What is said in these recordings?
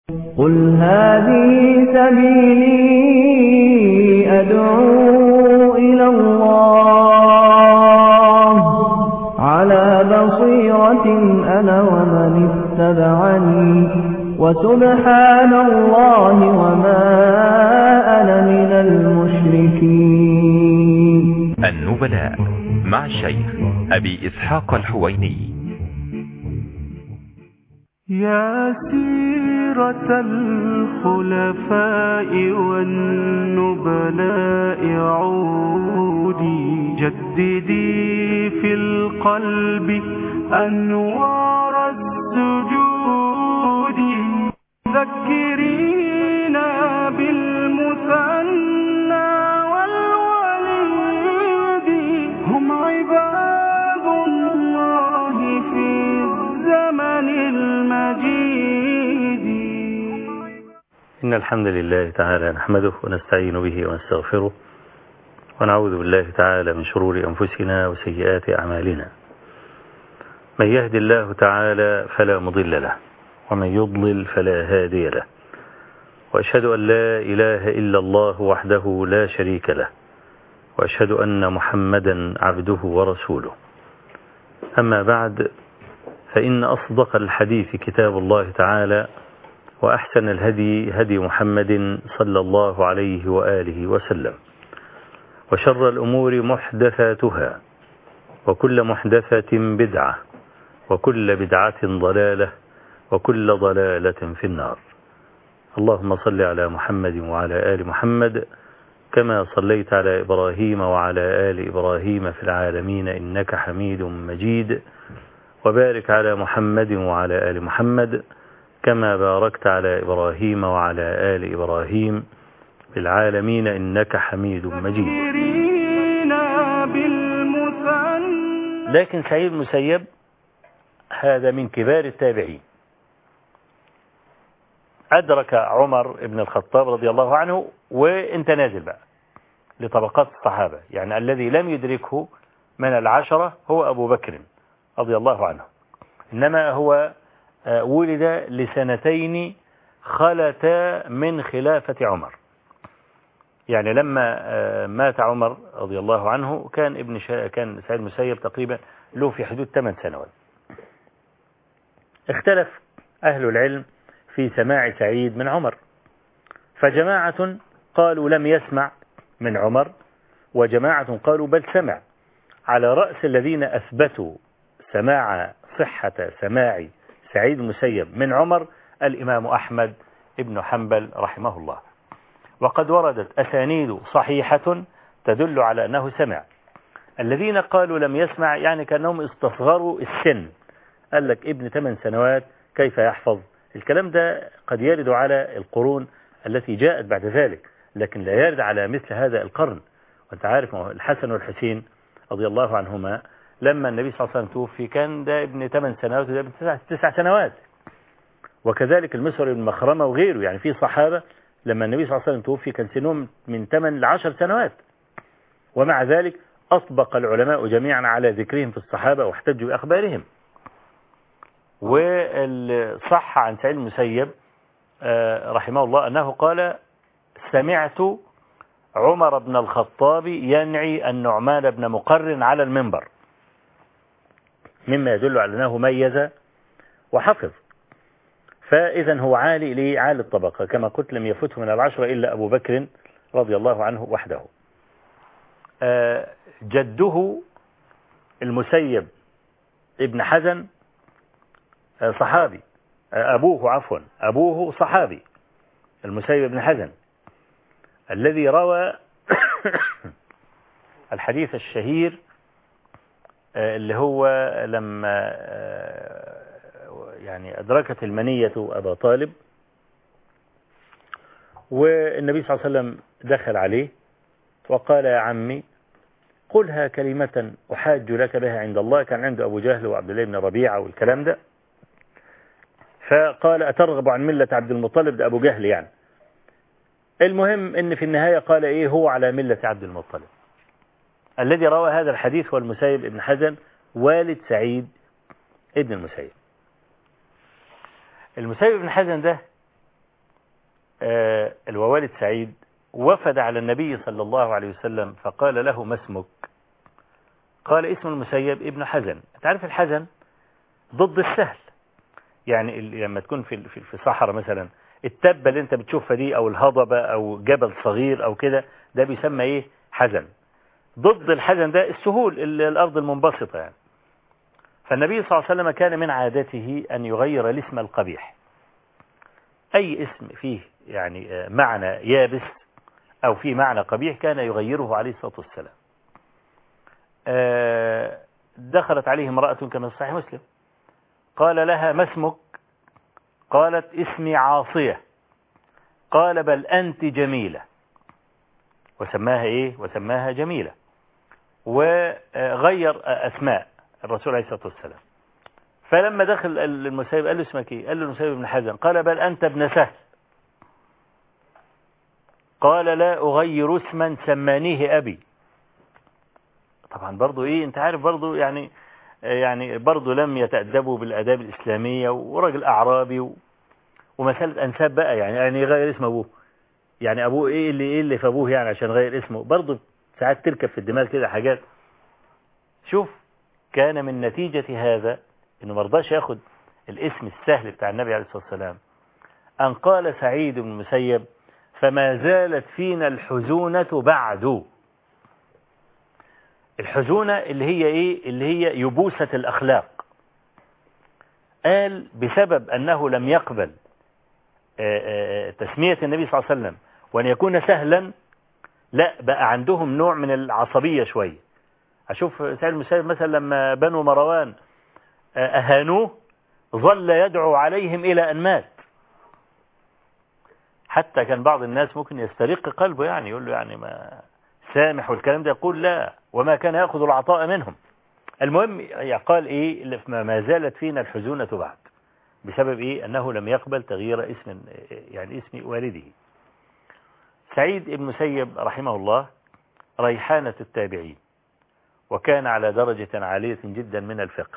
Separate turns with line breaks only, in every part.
قل هذه سبيلي أدعو إلى الله على بصيرة أنا ومن اتبعني وسبحان الله وما أنا من المشركين
النبلاء مع الشيخ أبي إسحاق الحويني
يا سيرة الخلفاء والنبلاء عودي جددي في القلب أنوار السجود ذكرينا بالمثنى والوليد هم عباد الله في الزمن المجيد
إن الحمد لله تعالى نحمده ونستعين به ونستغفره ونعوذ بالله تعالى من شرور أنفسنا وسيئات أعمالنا من يهد الله تعالى فلا مضل له ومن يضلل فلا هادي له وأشهد أن لا إله إلا الله وحده لا شريك له وأشهد أن محمدا عبده ورسوله أما بعد فإن أصدق الحديث كتاب الله تعالى وأحسن الهدي هدي محمد صلى الله عليه وآله وسلم وشر الأمور محدثاتها وكل محدثة بدعة وكل بدعة ضلالة وكل ضلالة في النار اللهم صل على محمد وعلى آل محمد كما صليت على إبراهيم وعلى آل إبراهيم في العالمين إنك حميد مجيد وبارك على محمد وعلى آل محمد كما باركت على إبراهيم وعلى آل إبراهيم في العالمين إنك حميد مجيد
ذكرينا بالمثنى
لكن سعيد المسيب هذا من كبار التابعين أدرك عمر بن الخطاب رضي الله عنه وانت نازل بقى لطبقات الصحابة يعني الذي لم يدركه من العشرة هو أبو بكر رضي الله عنه إنما هو آه، ولد لسنتين خلتا من خلافة عمر يعني لما آه، مات عمر رضي الله عنه كان ابن شا... كان سعيد المسيب تقريبا له في حدود 8 سنوات اختلف أهل العلم في سماع سعيد من عمر فجماعة قالوا لم يسمع من عمر وجماعة قالوا بل سمع على رأس الذين أثبتوا سماع صحة سماع سعيد المسيب من عمر الإمام أحمد ابن حنبل رحمه الله وقد وردت أسانيد صحيحة تدل على أنه سمع الذين قالوا لم يسمع يعني كأنهم استصغروا السن قال لك ابن 8 سنوات كيف يحفظ الكلام ده قد يرد على القرون التي جاءت بعد ذلك لكن لا يرد على مثل هذا القرن وانت عارف ما هو الحسن والحسين رضي الله عنهما لما النبي صلى الله عليه وسلم توفي كان ده ابن 8 سنوات وده ابن 9 سنوات وكذلك المسور بن مخرمة وغيره يعني في صحابة لما النبي صلى الله عليه وسلم توفي كان سنهم من 8 ل 10 سنوات ومع ذلك أطبق العلماء جميعا على ذكرهم في الصحابة واحتجوا بأخبارهم والصح عن سعيد المسيب آه، رحمه الله أنه قال سمعت عمر بن الخطاب ينعي النعمان بن مقرن على المنبر مما يدل على أنه ميز وحفظ فإذا هو عالي لعالي الطبقة كما قلت لم يفته من العشرة إلا أبو بكر رضي الله عنه وحده آه، جده المسيب ابن حزن آه، صحابي آه، أبوه عفوا أبوه صحابي المسيب بن حزن الذي روى الحديث الشهير آه، اللي هو لما آه، يعني أدركت المنية أبا طالب والنبي صلى الله عليه وسلم دخل عليه وقال يا عمي قلها كلمة أحاج لك بها عند الله كان عنده أبو جهل وعبد الله بن ربيعة والكلام ده فقال أترغب عن ملة عبد المطلب ده أبو جهل يعني المهم ان في النهاية قال ايه هو على ملة عبد المطلب الذي روى هذا الحديث هو المسيب ابن حزن والد سعيد ابن المسيب المسيب ابن حزن ده آه، الووالد سعيد وفد على النبي صلى الله عليه وسلم فقال له ما اسمك قال اسم المسيب ابن حزن تعرف الحزن ضد السهل يعني ال- لما تكون في في في صحراء مثلا التبة اللي انت بتشوفها دي او الهضبة او جبل صغير او كده ده بيسمى ايه حزن ضد الحزن ده السهول ال- الارض المنبسطة يعني فالنبي صلى الله عليه وسلم كان من عادته ان يغير الاسم القبيح اي اسم فيه يعني آه، معنى يابس او فيه معنى قبيح كان يغيره عليه الصلاة والسلام آه، دخلت عليه امرأة كما في صحيح مسلم قال لها ما اسمك قالت اسمي عاصية قال بل أنت جميلة وسماها إيه وسماها جميلة وغير أسماء الرسول عليه الصلاة والسلام فلما دخل المسيب قال له اسمك ايه قال له المسيب بن حزن قال بل أنت ابن سهل قال لا أغير اسما سمانيه أبي طبعا برضو ايه انت عارف برضو يعني يعني برضو لم يتأدبوا بالآداب الإسلامية وراجل أعرابي و... ومسألة أنساب بقى يعني يعني يغير اسم أبوه يعني أبوه إيه اللي إيه اللي في أبوه يعني عشان غير اسمه برضو ساعات تركب في الدماغ كده حاجات شوف كان من نتيجة هذا إنه مرضاش ياخد الاسم السهل بتاع النبي عليه الصلاة والسلام أن قال سعيد بن المسيب فما زالت فينا الحزونة بعد الحزونة اللي هي ايه اللي هي يبوسة الاخلاق قال بسبب انه لم يقبل آه، آه، تسمية النبي صلى الله عليه وسلم وان يكون سهلا لا بقى عندهم نوع من العصبية شوية اشوف سعيد المسيب مثلا لما بنو مروان آه، اهانوه ظل يدعو عليهم الى ان مات حتى كان بعض الناس ممكن يسترق قلبه يعني يقول له يعني ما سامح والكلام ده يقول لا وما كان يأخذ العطاء منهم المهم قال إيه ما ما زالت فينا الحزونة بعد بسبب إيه أنه لم يقبل تغيير اسم يعني اسم والده سعيد بن مسيب رحمه الله ريحانة التابعين وكان على درجة عالية جدا من الفقه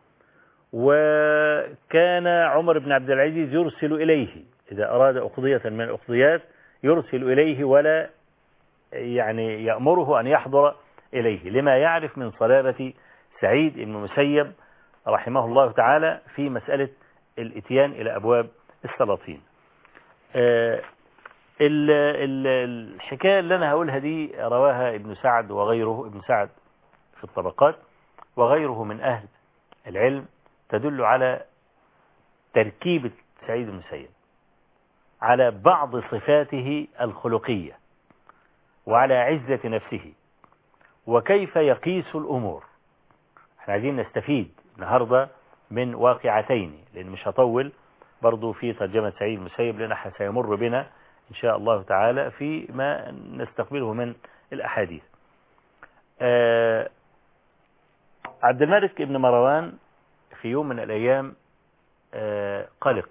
وكان عمر بن عبد العزيز يرسل إليه إذا أراد أقضية من الأقضيات يرسل إليه ولا يعني يأمره أن يحضر إليه لما يعرف من صلابة سعيد بن مسيب رحمه الله تعالى في مسألة الاتيان إلى أبواب السلاطين آه، ال- ال- الحكاية اللي أنا هقولها دي رواها ابن سعد وغيره ابن سعد في الطبقات وغيره من أهل العلم تدل على تركيبة سعيد بن مسيب على بعض صفاته الخلقية وعلى عزة نفسه وكيف يقيس الأمور احنا عايزين نستفيد النهاردة من واقعتين لأن مش هطول برضو في ترجمة سعيد المسيب لأن سيمر بنا إن شاء الله تعالى في ما نستقبله من الأحاديث آه عبد الملك بن مروان في يوم من الأيام آه قلق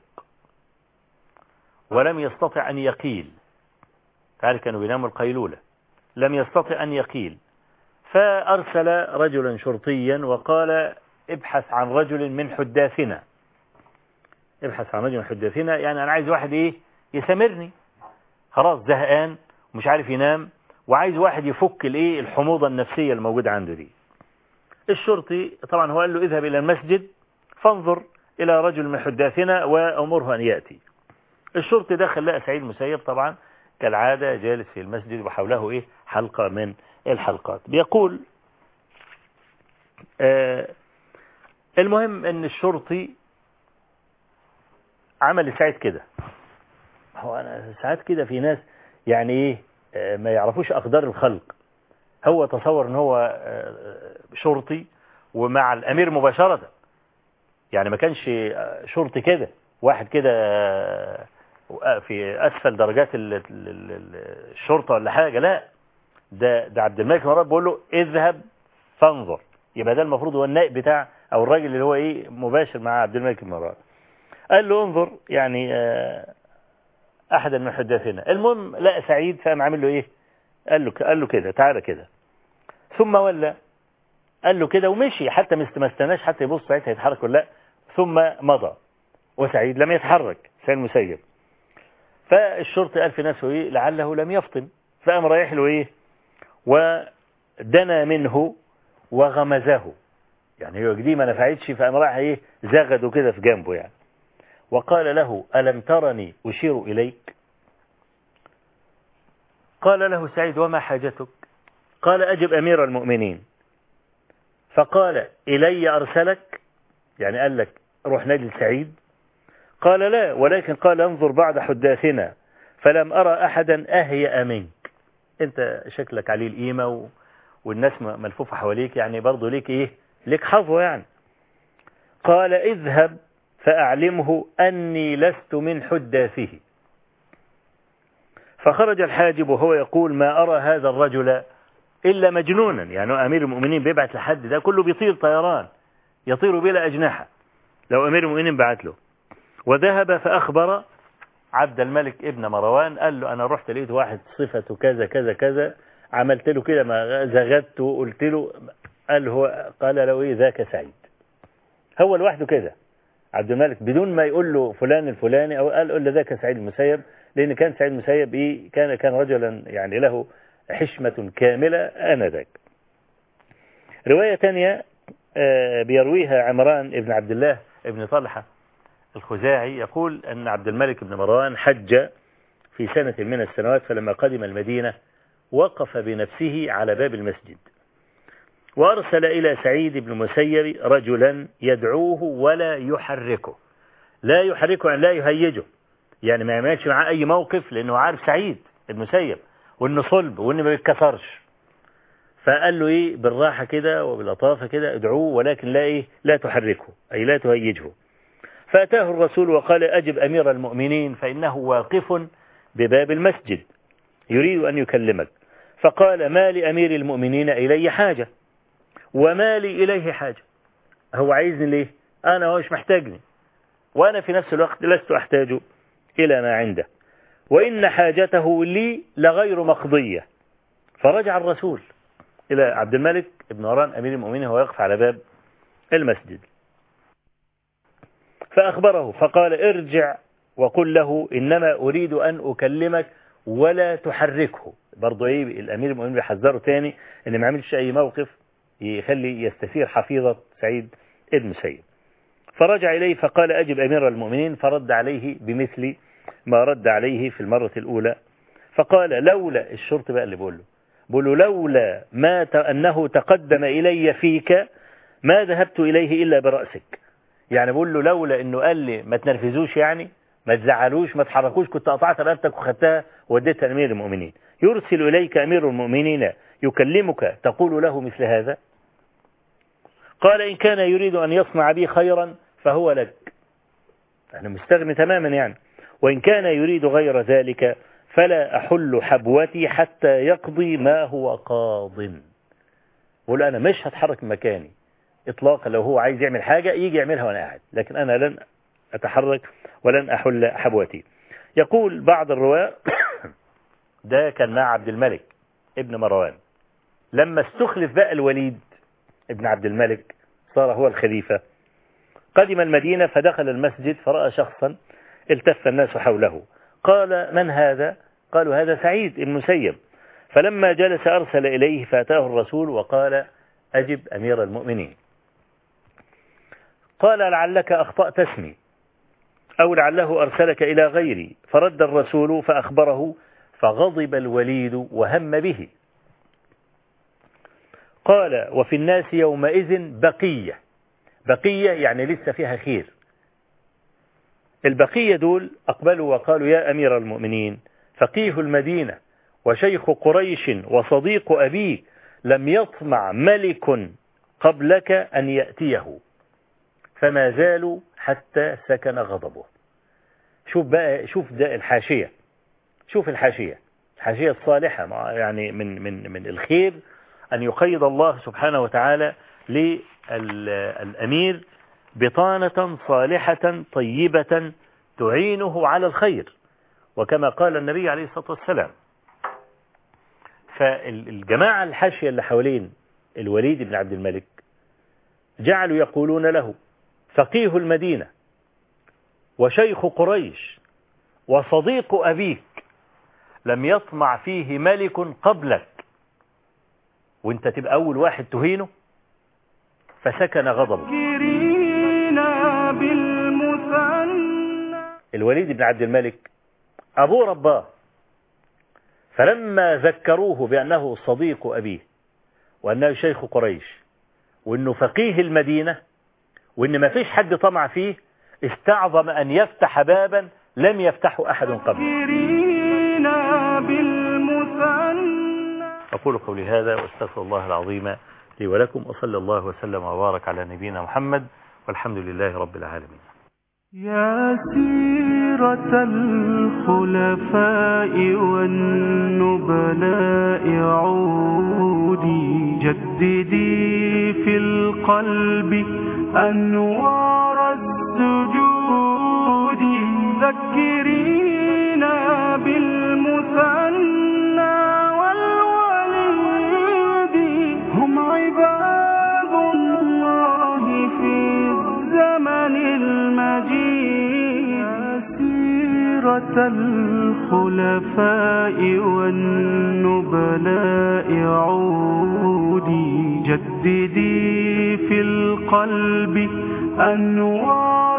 ولم يستطع أن يقيل تعرف كانوا بيناموا القيلولة لم يستطع أن يقيل فأرسل رجلا شرطيا وقال ابحث عن رجل من حداثنا ابحث عن رجل من حداثنا يعني أنا عايز واحد إيه يسامرني خلاص زهقان ومش عارف ينام وعايز واحد يفك الايه الحموضة النفسية الموجودة عنده دي الشرطي طبعا هو قال له اذهب إلى المسجد فانظر إلى رجل من حداثنا وأمره أن يأتي الشرطي دخل لقى سعيد مسيب طبعا كالعادة جالس في المسجد وحوله إيه حلقة من الحلقات بيقول آه المهم ان الشرطي عمل لسعيد كده هو انا ساعات كده في ناس يعني ايه آه ما يعرفوش اقدار الخلق هو تصور ان هو آه شرطي ومع الامير مباشرة يعني ما كانش شرطي كده واحد كده في اسفل درجات الشرطة ولا حاجة لا ده ده عبد الملك مراد بيقول له اذهب فانظر يبقى ده المفروض هو النائب بتاع او الراجل اللي هو ايه مباشر مع عبد الملك مراد قال له انظر يعني احدا من حداثنا المهم لقى سعيد فقام عامل له ايه قال له قال له كده تعالى كده ثم ولى قال له كده ومشي حتى ما استناش حتى يبص سعيد هيتحرك ولا لا ثم مضى وسعيد لم يتحرك سعيد المسيب فالشرطي قال في نفسه إيه لعله لم يفطن فقام رايح له إيه ودنا منه وغمزه يعني هو دي ما نفعتش فقام راح إيه زغده كده في جنبه يعني وقال له ألم ترني أشير إليك قال له سعيد وما حاجتك قال أجب أمير المؤمنين فقال إلي أرسلك يعني قال لك روح نادي سعيد قال لا ولكن قال انظر بعد حداثنا فلم أرى أحدا أهيأ منك أنت شكلك عليه القيمة و... والناس ملفوفة حواليك يعني برضه ليك إيه ليك حظوة يعني قال اذهب فأعلمه أني لست من حداثه فخرج الحاجب وهو يقول ما أرى هذا الرجل إلا مجنونا يعني أمير المؤمنين بيبعت لحد ده كله بيطير طيران يطير بلا أجنحة لو أمير المؤمنين بعت له وذهب فأخبر عبد الملك ابن مروان قال له أنا رحت لقيت واحد صفته كذا كذا كذا عملت له كده ما زغدت وقلت له قال هو قال له إيه ذاك سعيد هو لوحده كده عبد الملك بدون ما يقول له فلان الفلاني أو قال قل ذاك سعيد المسيب لأن كان سعيد المسيب إيه كان كان رجلا يعني له حشمة كاملة آنذاك رواية ثانية بيرويها عمران ابن عبد الله ابن طلحة الخزاعي يقول أن عبد الملك بن مروان حج في سنة من السنوات فلما قدم المدينة وقف بنفسه على باب المسجد وأرسل إلى سعيد بن مسيب رجلا يدعوه ولا يحركه لا يحركه يعني لا يهيجه يعني ما يعملش معاه أي موقف لأنه عارف سعيد المسيب وإنه صلب وإنه ما بيتكسرش فقال له إيه بالراحة كده وباللطافة كده ادعوه ولكن لا إيه لا تحركه أي لا تهيجه فأتاه الرسول وقال أجب أمير المؤمنين فإنه واقف بباب المسجد يريد أن يكلمك فقال ما لأمير المؤمنين إلي حاجة وما لي إليه حاجة هو عايزني ليه أنا هو مش محتاجني وأنا في نفس الوقت لست أحتاج إلى ما عنده وإن حاجته لي لغير مقضية فرجع الرسول إلى عبد الملك بن مروان أمير المؤمنين وهو يقف على باب المسجد فأخبره فقال ارجع وقل له إنما أريد أن أكلمك ولا تحركه برضو إيه الأمير المؤمنين بيحذره تاني إن ما عملش أي موقف يخلي يستثير حفيظة سعيد ابن سيد فرجع إليه فقال أجب أمير المؤمنين فرد عليه بمثل ما رد عليه في المرة الأولى فقال لولا الشرط بقى اللي بقول له بقول له لولا ما أنه تقدم إلي فيك ما ذهبت إليه إلا برأسك يعني بقول له لولا أنه قال لي ما تنرفزوش يعني ما تزعلوش ما تحركوش كنت قطعت رقبتك وخدتها وديتها لأمير المؤمنين يرسل إليك أمير المؤمنين يكلمك تقول له مثل هذا قال إن كان يريد أن يصنع بي خيرا فهو لك أنا مستغني تماما يعني وإن كان يريد غير ذلك فلا أحل حبوتي حتى يقضي ما هو قاض بقول أنا مش هتحرك من مكاني إطلاقا لو هو عايز يعمل حاجة يجي يعملها وأنا قاعد لكن أنا لن أتحرك ولن أحل حبوتي يقول بعض الرواة ده كان مع عبد الملك ابن مروان لما استخلف بقى الوليد ابن عبد الملك صار هو الخليفة قدم المدينة فدخل المسجد فرأى شخصا التف الناس حوله قال من هذا قالوا هذا سعيد المسيب فلما جلس أرسل إليه فأتاه الرسول وقال أجب أمير المؤمنين قال لعلك أخطأت اسمي أو لعله أرسلك إلى غيري فرد الرسول فأخبره فغضب الوليد وهم به قال وفي الناس يومئذ بقية بقية يعني لسه فيها خير البقية دول أقبلوا وقالوا يا أمير المؤمنين فقيه المدينة وشيخ قريش وصديق أبيك لم يطمع ملك قبلك أن يأتيه فما زالوا حتى سكن غضبه شوف بقى شوف ده الحاشية شوف الحاشية الحاشية الصالحة يعني من من من الخير أن يقيد الله سبحانه وتعالى للأمير بطانة صالحة طيبة تعينه على الخير وكما قال النبي عليه الصلاة والسلام فالجماعة الحاشية اللي حوالين الوليد بن عبد الملك جعلوا يقولون له فقيه المدينة وشيخ قريش وصديق أبيك لم يطمع فيه ملك قبلك وانت تبقى أول واحد تهينه فسكن غضبه
ذكرينا بالمثنى
الوليد بن عبد الملك أبوه رباه فلما ذكروه بأنه صديق أبيه وأنه شيخ قريش وأنه فقيه المدينة وأن ما فيش حد طمع فيه استعظم أن يفتح بابا لم يفتحه أحد قبله
ذكرينا بالمثنى
أقول قولي هذا واستغفر الله العظيم لي ولكم وصلى الله وسلم وبارك على نبينا محمد والحمد لله رب العالمين
يا سيرة الخلفاء والنبلاء عودي جددي في القلب أنوار السجود ذكرينا بالمثنى والوليد هم عباد الله في الزمن المجيد سيرة الخلفاء والنبلاء عودي جددي في القلب أنوار